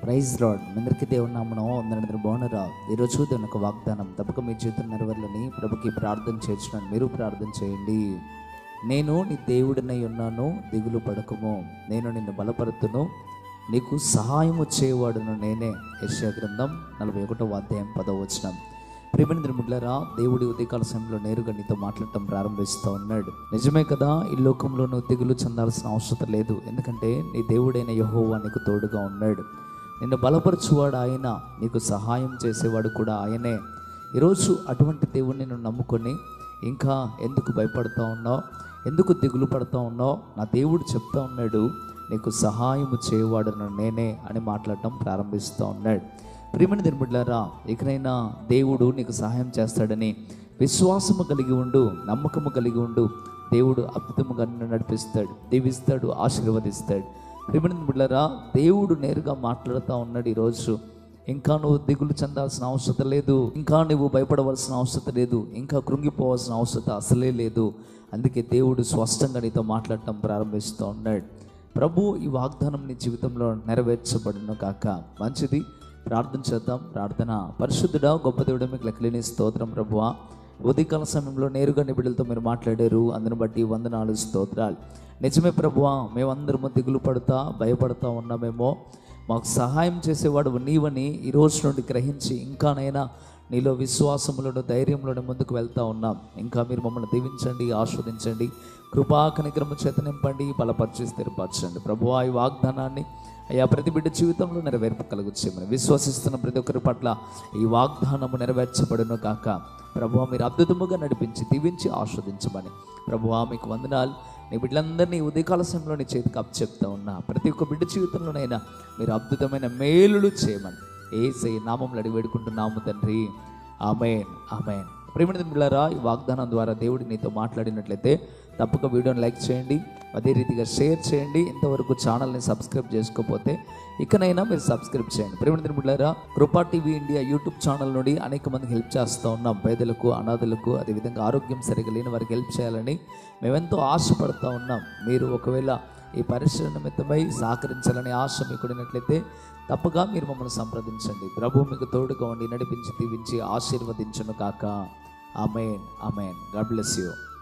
praise lord మీ అందరికీ దేవుని నామను అందరి బాగున్నారా ఈరోజు దేవుని ఒక వాగ్దానం తప్పక మీ జీవితం నెరవేర్లని ప్రభుకి ప్రార్థన చేస్తున్నాను మీరు ప్రార్థన చేయండి నేను నీ దేవుడినై ఉన్నాను దిగులు పడకము నేను నిన్ను బలపరుతును నీకు సహాయము చేయవాడును నేనే యెషయా గ్రంథం నలభై ఒకటో అధ్యాయం పదవచనం ప్రేమేంద్ర ముడ్లరా దేవుడి ఉదయకాల సమయంలో నేరుగా నీతో మాట్లాడటం ప్రారంభిస్తూ ఉన్నాడు నిజమే కదా ఈ లోకంలో నువ్వు దిగులు చెందాల్సిన అవసరం లేదు ఎందుకంటే నీ దేవుడైన యహోవా నీకు తోడుగా ఉన్నాడు నిన్ను బలపరచువాడు ఆయన నీకు సహాయం చేసేవాడు కూడా ఆయనే ఈరోజు అటువంటి దేవుడిని నువ్వు నమ్ముకొని ఇంకా ఎందుకు భయపడతా ఉన్నావు ఎందుకు దిగులు పడతా ఉన్నావు నా దేవుడు చెప్తా ఉన్నాడు నీకు సహాయము చేయవాడను నేనే అని మాట్లాడటం ప్రారంభిస్తూ ఉన్నాడు ప్రియమణి దినబిడ్లారా ఇకనైనా దేవుడు నీకు సహాయం చేస్తాడని విశ్వాసము కలిగి ఉండు నమ్మకము కలిగి ఉండు దేవుడు అద్భుతముగా నిన్ను నడిపిస్తాడు దీవిస్తాడు ఆశీర్వదిస్తాడు ప్రియమణి దినబిడ్లారా దేవుడు నేరుగా మాట్లాడుతూ ఉన్నాడు ఈరోజు ఇంకా నువ్వు దిగులు చెందాల్సిన అవసరం లేదు ఇంకా నువ్వు భయపడవలసిన అవసరం లేదు ఇంకా కృంగిపోవాల్సిన అవసరం అసలే లేదు అందుకే దేవుడు స్పష్టంగా నీతో మాట్లాడటం ప్రారంభిస్తూ ఉన్నాడు ప్రభు ఈ వాగ్దానం నీ జీవితంలో నెరవేర్చబడును కాక మంచిది ప్రార్థన చేద్దాం ప్రార్థన పరిశుద్ధుడా గొప్ప దేవుడా మీకు లెక్కలేని స్తోత్రం ప్రభువా ఉదయకాల సమయంలో నేరుగా నీ బిడ్డలతో మీరు మాట్లాడారు అందుని బట్టి వందనాలు స్తోత్రాలు నిజమే ప్రభువా మేమందరము దిగులు పడుతా భయపడతా ఉన్నామేమో మాకు సహాయం చేసేవాడు నీవని ఈ రోజు నుండి గ్రహించి ఇంకానైనా నీలో విశ్వాసములను ధైర్యంలోనే ముందుకు వెళ్తా ఉన్నాం ఇంకా మీరు మమ్మల్ని దీవించండి ఆస్వాదించండి కృపా కనిక్రమ చేత నింపండి బలపరిచి స్థిరపరచండి ప్రభు ఈ వాగ్దానాన్ని అయ్యా ప్రతి బిడ్డ జీవితంలో నెరవేర్పు కలుగుచ్చేమని విశ్వసిస్తున్న ప్రతి ఒక్కరి పట్ల ఈ వాగ్దానము నెరవేర్చబడును కాక ప్రభు మీరు అద్భుతముగా నడిపించి దీవించి ఆస్వాదించమని ప్రభు మీకు వందనాలు నీ బిడ్డలందరినీ ఉదయకాల సమయంలో నీ చేతికి అప్ చెప్తా ఉన్నా ప్రతి ఒక్క బిడ్డ జీవితంలోనైనా మీరు అద్భుతమైన మేలులు చేయమని ఏసై నామంలో అడిగి వేడుకుంటున్నాము తండ్రి ఆమెన్ ఆమెన్ ప్రేమిణ బిళ్ళరా ఈ వాగ్దానం ద్వారా దేవుడు నీతో మాట్లాడినట్లయితే తప్పక వీడియోని లైక్ చేయండి అదే రీతిగా షేర్ చేయండి ఇంతవరకు ఛానల్ని సబ్స్క్రైబ్ చేసుకోకపోతే ఇకనైనా మీరు సబ్స్క్రైబ్ చేయండి ప్రేమిణ బిళ్ళరా కృపా టీవీ ఇండియా యూట్యూబ్ ఛానల్ నుండి అనేక మందికి హెల్ప్ చేస్తూ ఉన్నాం పేదలకు అనాథులకు అదేవిధంగా ఆరోగ్యం సరిగా లేని వారికి హెల్ప్ చేయాలని మేమెంతో ఆశపడుతూ ఉన్నాం మీరు ఒకవేళ ఈ పరిశ్రమ నిమిత్తమై సహకరించాలని ఆశ మీకు ఉన్నట్లయితే తప్పగా మీరు మమ్మల్ని సంప్రదించండి ప్రభు మీకు తోడుగా ఉండి నడిపించి దీవించి ఆశీర్వదించును కాక amen amen God bless you